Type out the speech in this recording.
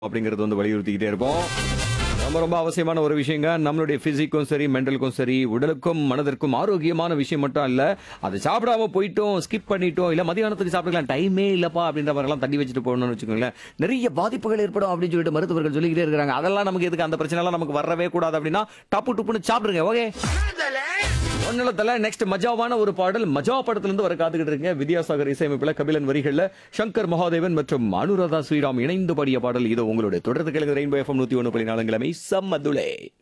அப்படிங்கறது வந்து வலியுறுத்திக்கிட்டே இருப்போம் ரொம்ப ரொம்ப அவசியமான ஒரு விஷயங்க நம்மளுடைய பிசிக்கும் சரி மென்டலுக்கும் சரி உடலுக்கும் மனதிற்கும் ஆரோக்கியமான விஷயம் மட்டும் இல்ல அதை சாப்பிடாம போயிட்டோம் ஸ்கிப் பண்ணிட்டோம் இல்ல மதியானத்துக்கு சாப்பிடலாம் டைமே இல்லப்பா அப்படின்ற மாதிரி எல்லாம் தள்ளி வச்சுட்டு போகணும்னு வச்சுக்கோங்களேன் நிறைய பாதிப்புகள் ஏற்படும் அப்படின்னு சொல்லிட்டு மருத்துவர்கள் சொல்லிக்கிட்டே இருக்காங்க அதெல்லாம் நமக்கு எதுக்கு அந்த பிரச்சனை எல்லாம் நமக்கு வரவே கூடாது அப்படின்னா டப்பு டுப்புன்னு சாப்பிடுங்க ஓகே ஒன்னிலத்துல நெக்ஸ்ட் மஜாவான ஒரு பாடல் மஜா படத்துல இருந்து வர காத்துக்கிட்டு இருக்கீங்க வித்யாசாகர் இசையமைப்புல கபிலன் வரிகள்ல சங்கர் மகாதேவன் மற்றும் அனுராதா ஸ்ரீராம் இணைந்து பாடிய பாடல் இது உங்களுடைய தொடர்ந்து கிழங்கு ரெயின்போ எஃப்எம் நூத்தி ஒன்று புள்ளி நாலுங்கிழமை சம்மதுலே